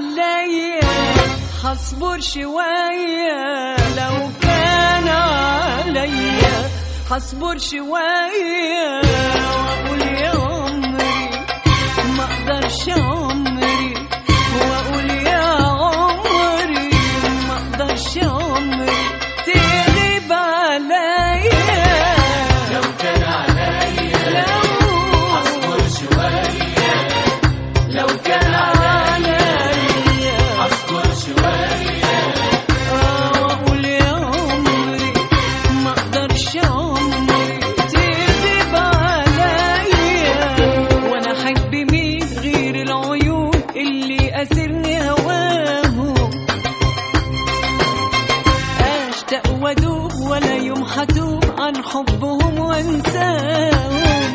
عليا هصبر شوية لو كان عليا هصبر شوية وأقول يا عمري ما أقدرش عمري وأقول يا عمري ما أقدرش عمري تغيب عليا لو كان عليا لو اصبر شوية لو كان عليا اصبر شوية أقول يا عمري ما أقدرش عمري تغيب عليا وأنا أحب مين غير العيون اللي أسرني هواهم أشتاق وأدوب ولا يوم حتوب عن حبهم وأنساهم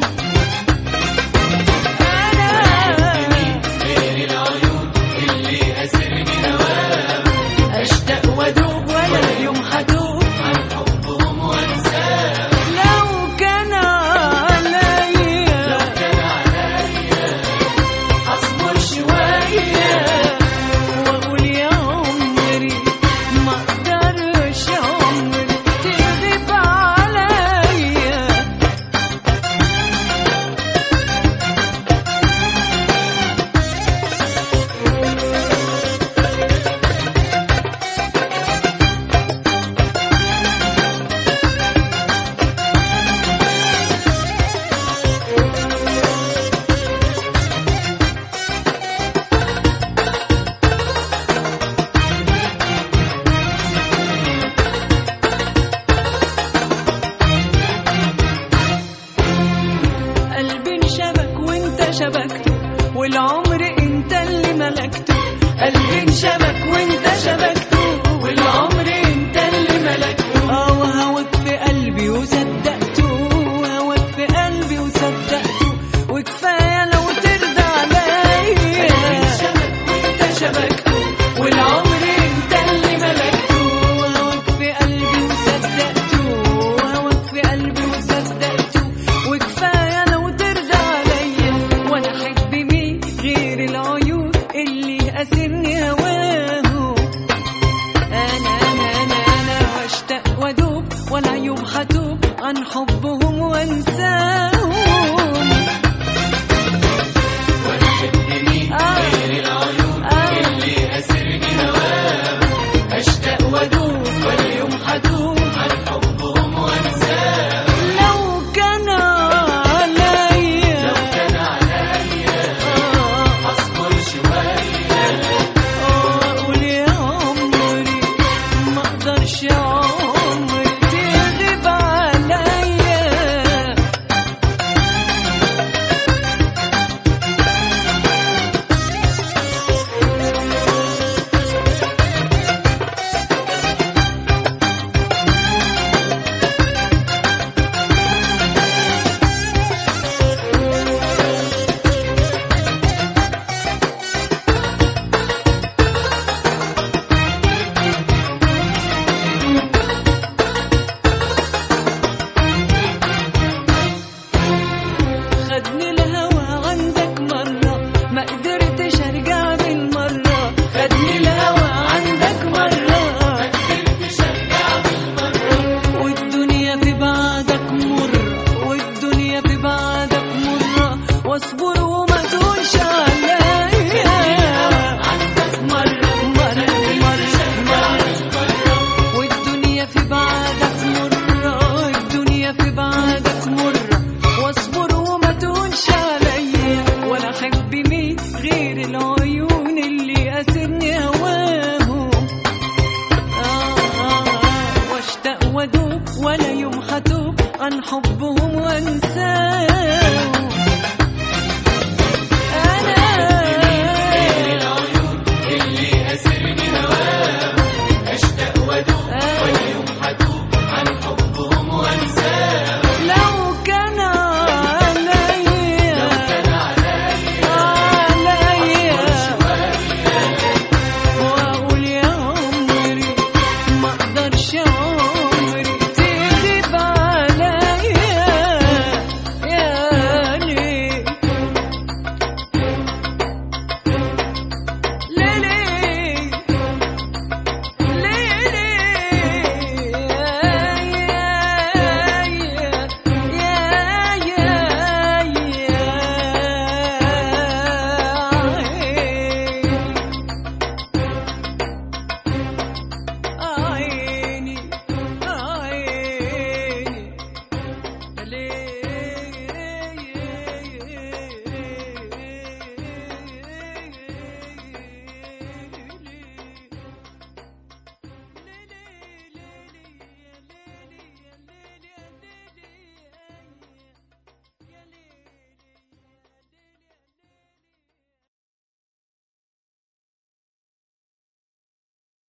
أنا غير العيون اللي أسرني هواهم أشتاق وأدوب ولا يوم حتوب عن حبهم وانساهم لو كان عليا لو كان عليا أصبر شوية وأقول يا عمري ما أقدرش عمري تغيب عليا قلبي انشبك وانت شبكته والعمر انت اللي ملكته قلبي انشبك وانت شبكته والعمر انت اللي ملكته اه وهوك في قلبي وصدقته هوك في قلبي وصدقته وكفايه لو ترضى عليا شبك انت شبكته والعمر انت اللي ملكته وهوك في قلبي وصدقته وهوك في قلبي وصدقته وكفايه لو ترضى عليا وانا احب مين غير العيون اللي اسرني هواهم انا انا انا انا واشتاق وادوب ولا يوم حتوب عن حبهم وانساهم